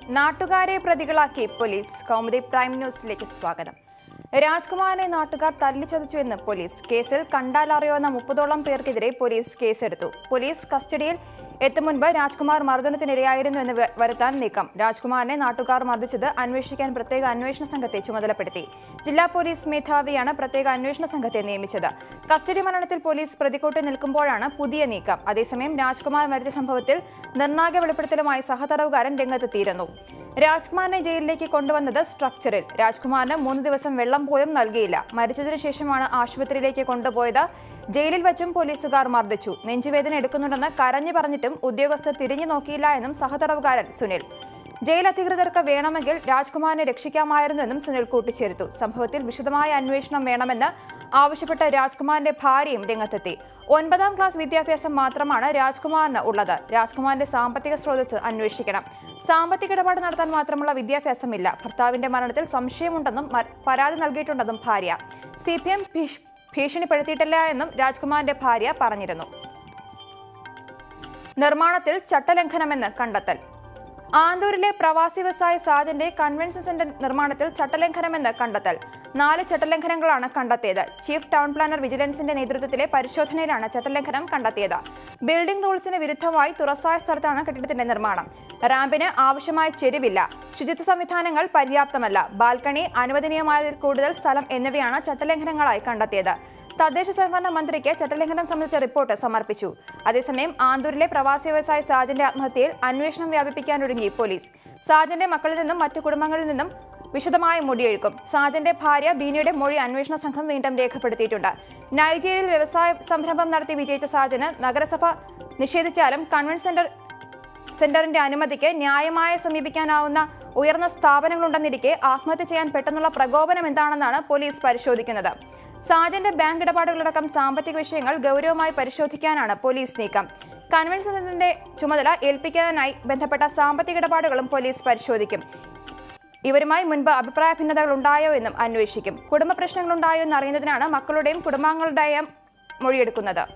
നാട്ടുകാരെ പ്രതികളാക്കി police Kaumudi prime ന്യൂസിലേക്ക് സ്വാഗതം രാജ്കുമാറിനെ നാട്ടുകാർ തല്ലിച്ചതച്ചുവെന്ന് പോലീസ് കേസിൽ കണ്ടാലറിയാവുന്ന മുപ്പതോളം പേർക്കെതിരെ പോലീസ് കേസെടുത്തു പോലീസ് കസ്റ്റഡിയിൽ എത്തും മുൻപ് രാജ്കുമാർ മർദ്ദനത്തിനിരയായിരുന്നു എന്ന് വ- വരുത്താൻ നീക്കം രാജ്കുമാറിനെ നാട്ടുകാർ മർദ്ദിച്ചത് അന്വേഷിക്കാൻ പ്രത്യേക അന്വേഷണ സംഘത്തെ ചുമതലപ്പെടുത്തി ജില്ലാ പോലീസ് മേധാവിയാണ് പ്രത്യേക അന്വേഷണ സംഘത്തെ നിയമിച്ചത് കസ്റ്റഡി മരണത്തിൽ പോലീസ് പ്രതിക്കൂട്ട് നിൽക്കുമ്പോഴാണ് പുതിയ നീക്കം അതേസമയം രാജ്കുമാർ മരിച്ച സംഭവത്തിൽ നിർണായക വെളിപ്പെടുത്തലുമായി സഹതടവുകാരൻ രംഗത്തെത്തിയിരുന്നു രാജ്കുമാറിനെ ജയിലിലേക്ക് കൊണ്ടുവന്നത് സ്ട്രക്ചറിൽ രാജ്കുമാറിന് മൂന്ന് ദിവസം വെള്ളം പോലും നൽകിയില്ല മരിച്ചതിനു ശേഷമാണ് ആശുപത്രിയിലേക്ക് കൊണ്ടുപോയത് ജയിലിൽ വച്ചും പോലീസുകാർ മർദ്ദിച്ചു നെഞ്ചുവേദന എടുക്കുന്നുണ്ടെന്ന് കരഞ്ഞു പറഞ്ഞിട്ടും ഉദ്യോഗസ്ഥർ തിരിഞ്ഞു നോക്കിയില്ല എന്നും സഹതടവുകാരൻ സുനിൽ ജയിൽ അധികൃതർക്ക് വേണമെങ്കിൽ രാജ്കുമാറിനെ രക്ഷിക്കാമായിരുന്നുവെന്നും സുനിൽ കൂട്ടിച്ചേർത്തു സംഭവത്തിൽ വിശദമായ അന്വേഷണം വേണമെന്ന് ആവശ്യപ്പെട്ട രാജ്കുമാറിന്റെ ഭാര്യയും രംഗത്തെത്തി ഒൻപതാം ക്ലാസ് വിദ്യാഭ്യാസം മാത്രമാണ് രാജ്കുമാറിന് ഉള്ളത് രാജ്കുമാറിന്റെ സാമ്പത്തിക സ്രോതസ് അന്വേഷിക്കണം സാമ്പത്തിക ഇടപാട് നടത്താൻ മാത്രമുള്ള വിദ്യാഭ്യാസമില്ല ഭർത്താവിന്റെ മരണത്തിൽ സംശയമുണ്ടെന്നും മ- പരാതി നൽകിയിട്ടുണ്ടെന്നും ഭാര്യ സി പി എം ഭീഷണിപ്പെടുത്തിയിട്ടില്ല എന്നും രാജ്കുമാറിന്റെ ഭാര്യ പറഞ്ഞിരുന്നു നിർമ്മാണത്തിൽ ചട്ടലംഘനമെന്ന് കണ്ടെത്തൽ ആന്തൂരിലെ പ്രവാസി വ്യവസായ സാജന്റെ കൺവെൻഷൻ സെന്റർ നിർമ്മാണത്തിൽ ചട്ടലംഘനമെന്ന് കണ്ടെത്തൽ നാല് ചട്ടലംഘനങ്ങളാണ് കണ്ടെത്തിയത് ചീഫ് ടൗൺ പ്ലാനർ വിജിലൻസിന്റെ നേതൃത്വത്തിലെ പരിശോധനയിലാണ് ചട്ടലംഘനം കണ്ടെത്തിയത് ബിൽഡിംഗ് റൂൾസിന് വിരുദ്ധമായി തുറസായ സ്ഥലത്താണ് കെട്ടിടത്തിന്റെ നിർമ്മാണം റാമ്പിന് ആവശ്യമായ ചെരിവില്ല ശുചിത്വ സംവിധാനങ്ങൾ പര്യാപ്തമല്ല ബാൽക്കണി അനുവദനീയമായതിൽ കൂടുതൽ സ്ഥലം എന്നിവയാണ് ചട്ടലംഘനങ്ങളായി കണ്ടെത്തിയത് തദ്ദേശ സ്വയംഭരണ മന്ത്രിക്ക് ചട്ടലംഘനം സംബന്ധിച്ച റിപ്പോർട്ട് സമർപ്പിച്ചു അതേസമയം ആന്തൂരിലെ പ്രവാസി വ്യവസായ സാജന്റെ ആത്മഹത്യയിൽ അന്വേഷണം വ്യാപിപ്പിക്കാനൊരുങ്ങി പോലീസ് സാജന്റെ മക്കളിൽ നിന്നും മറ്റു കുടുംബങ്ങളിൽ നിന്നും വിശദമായ മൊഴിയെടുക്കും സാജന്റെ ഭാര്യ ബീനയുടെ മൊഴി അന്വേഷണ സംഘം വീണ്ടും രേഖപ്പെടുത്തിയിട്ടുണ്ട് നൈജീരിയയിൽ വ്യവസായ സംരംഭം നടത്തി വിജയിച്ച സാജന് നഗരസഭ നിഷേധിച്ചാലും കൺവെൻഷൻ സെന്റർ സെന്ററിന്റെ അനുമതിക്ക് ന്യായമായി സമീപിക്കാനാവുന്ന ഉയർന്ന സ്ഥാപനങ്ങളുണ്ടെന്നിരിക്കെ ആത്മഹത്യ ചെയ്യാൻ പെട്ടെന്നുള്ള പ്രകോപനം എന്താണെന്നാണ് പോലീസ് പരിശോധിക്കുന്നത് സാജന്റെ ബാങ്ക് ഇടപാടുകളടക്കം സാമ്പത്തിക വിഷയങ്ങൾ ഗൗരവമായി പരിശോധിക്കാനാണ് പോലീസ് നീക്കം കൺവെൻഷൻ സെന്ററിന്റെ ചുമതല ഏൽപ്പിക്കാനായി ബന്ധപ്പെട്ട സാമ്പത്തിക ഇടപാടുകളും പോലീസ് പരിശോധിക്കും ഇവരുമായി മുൻപ് അഭിപ്രായ ഭിന്നതകൾ ഉണ്ടായോ എന്നും അന്വേഷിക്കും കുടുംബ പ്രശ്നങ്ങൾ ഉണ്ടായോ എന്ന് അറിയുന്നതിനാണ് മക്കളുടെയും കുടുംബാംഗങ്ങളുടെയും മൊഴിയെടുക്കുന്നത്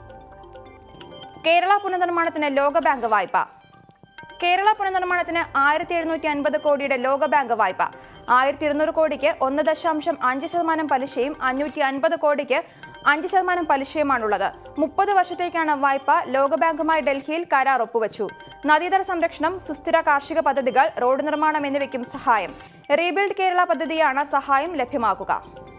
കേരള പുനർനിർമ്മാണത്തിന് ലോകബാങ്ക് വായ്പ കേരള പുനർനിർമ്മാണത്തിന് ആയിരത്തി എഴുന്നൂറ്റി അൻപത് കോടിയുടെ ലോകബാങ്ക് വായ്പ ആയിരത്തി ഇരുന്നൂറ് കോടിക്ക് ഒന്ന് ദശാംശം അഞ്ച് ശതമാനം പലിശയും അഞ്ഞൂറ്റി അൻപത് കോടിക്ക് അഞ്ച് ശതമാനം പലിശയുമാണുള്ളത് മുപ്പത് വർഷത്തേക്കാണ് വായ്പ ലോകബാങ്കുമായി ഡൽഹിയിൽ കരാർ ഒപ്പുവച്ചു നദീതട സംരക്ഷണം സുസ്ഥിര കാർഷിക പദ്ധതികൾ റോഡ് നിർമ്മാണം എന്നിവയ്ക്കും സഹായം റീബിൽഡ് കേരള പദ്ധതിയാണ് സഹായം ലഭ്യമാക്കുക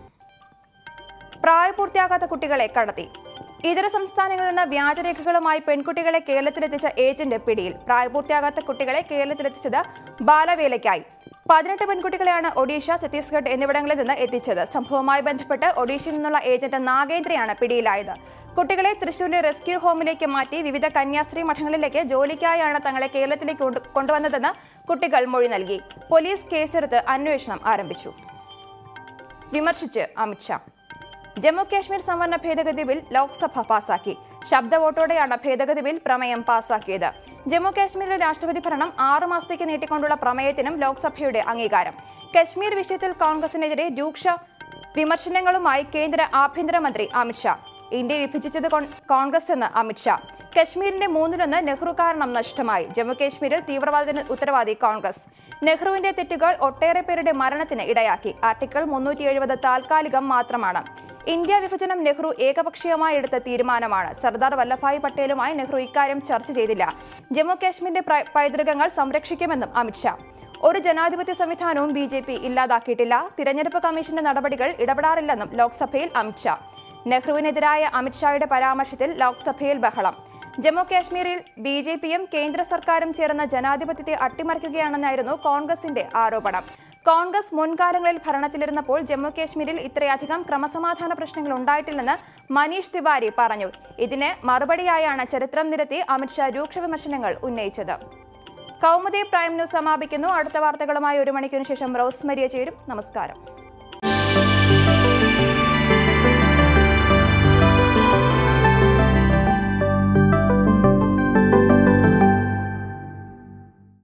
പ്രായപൂർത്തിയാകാത്ത കുട്ടികളെ കടത്തി ഇതര സംസ്ഥാനങ്ങളിൽ നിന്ന് വ്യാജരേഖകളുമായി പെൺകുട്ടികളെ കേരളത്തിലെത്തിച്ച ഏജന്റ് പിടിയിൽ പ്രായപൂർത്തിയാകാത്ത കുട്ടികളെ കേരളത്തിലെത്തിച്ചത് ബാലവേലയ്ക്കായി പതിനെട്ട് പെൺകുട്ടികളെയാണ് ഒഡീഷ ഛത്തീസ്ഗഡ് എന്നിവിടങ്ങളിൽ നിന്ന് എത്തിച്ചത് സംഭവവുമായി ബന്ധപ്പെട്ട് ഒഡീഷയിൽ നിന്നുള്ള ഏജന്റ് നാഗേന്ദ്രയാണ് പിടിയിലായത് കുട്ടികളെ തൃശൂരിലെ റെസ്ക്യൂ ഹോമിലേക്ക് മാറ്റി വിവിധ കന്യാസ്ത്രീ മഠങ്ങളിലേക്ക് ജോലിക്കായാണ് തങ്ങളെ കേരളത്തിലേക്ക് കൊണ്ടു- കൊണ്ടുവന്നതെന്ന് കുട്ടികൾ മൊഴി നൽകി പോലീസ് കേസെടുത്ത് അന്വേഷണം ആരംഭിച്ചു വിമർശിച്ച് അമിത്ഷാ ജമ്മു കാശ്മീർ സംവരണ ഭേദഗതി ബിൽ ലോക്സഭ പാസാക്കി ശബ്ദ വോട്ടോടെയാണ് ഭേദഗതി ബിൽ പ്രമേയം പാസാക്കിയത് ജമ്മു കാശ്മീരിലെ രാഷ്ട്രപതി ഭരണം ആറ് മാസത്തേക്ക് നീട്ടിക്കൊണ്ടുള്ള പ്രമേയത്തിനും ലോക്സഭയുടെ അംഗീകാരം കശ്മീർ വിഷയത്തിൽ കോൺഗ്രസിനെതിരെ രൂക്ഷ വിമർശനങ്ങളുമായി കേന്ദ്ര ആഭ്യന്തരമന്ത്രി അമിത്ഷാ ഇന്ത്യ വിഭജിച്ചത് കോൺ- കോൺഗ്രസ് എന്ന് അമിത്ഷാ കശ്മീരിന്റെ മൂന്നിലൊന്ന് നെഹ്റു കാരണം നഷ്ടമായി ജമ്മു കാശ്മീരിൽ തീവ്രവാദത്തിന് ഉത്തരവാദി കോൺഗ്രസ് നെഹ്റുവിന്റെ തെറ്റുകൾ ഒട്ടേറെ പേരുടെ മരണത്തിന് ഇടയാക്കി ആർട്ടിക്കിൾ മുന്നൂറ്റി എഴുപത് താൽക്കാലികം മാത്രമാണ് ഇന്ത്യ വിഭജനം നെഹ്റു ഏകപക്ഷീയമായി എടുത്ത തീരുമാനമാണ് സർദാർ വല്ലഭായ് പട്ടേലുമായി നെഹ്റു ഇക്കാര്യം ചർച്ച ചെയ്തില്ല ജമ്മു കാശ്മീരിന്റെ പ്ര- പൈതൃകങ്ങൾ സംരക്ഷിക്കുമെന്നും അമിത്ഷാ ഒരു ജനാധിപത്യ സംവിധാനവും ബി ജെ പി ഇല്ലാതാക്കിയിട്ടില്ല തിരഞ്ഞെടുപ്പ് കമ്മീഷന്റെ നടപടികൾ ഇടപെടാറില്ലെന്നും ലോക്സഭയിൽ അമിത്ഷാ നെഹ്റുവിനെതിരായ അമിത്ഷായുടെ പരാമർശത്തിൽ ലോക്സഭയിൽ ബഹളം ജമ്മു കാശ്മീരിൽ ബി ജെ പിയും കേന്ദ്ര സർക്കാരും ചേർന്ന ജനാധിപത്യത്തെ അട്ടിമറിക്കുകയാണെന്നായിരുന്നു കോൺഗ്രസിന്റെ ആരോപണം കോൺഗ്രസ് മുൻകാലങ്ങളിൽ ഭരണത്തിലിരുന്നപ്പോൾ ജമ്മു കാശ്മീരിൽ ഇത്രയധികം ക്രമസമാധാന പ്രശ്നങ്ങൾ ഉണ്ടായിട്ടില്ലെന്ന് മനീഷ് തിവാരി പറഞ്ഞു ഇതിന് മറുപടിയായാണ് ചരിത്രം നിരത്തി അമിത്ഷാ രൂക്ഷ വിമർശനങ്ങൾ ഉന്നയിച്ചത് കൗമുദി പ്രൈം ന്യൂസ് സമാപിക്കുന്നു അടുത്ത വാർത്തകളുമായി ഒരു മണിക്കൂറിന് ശേഷം റോസ്മരിയ ചേരും നമസ്കാരം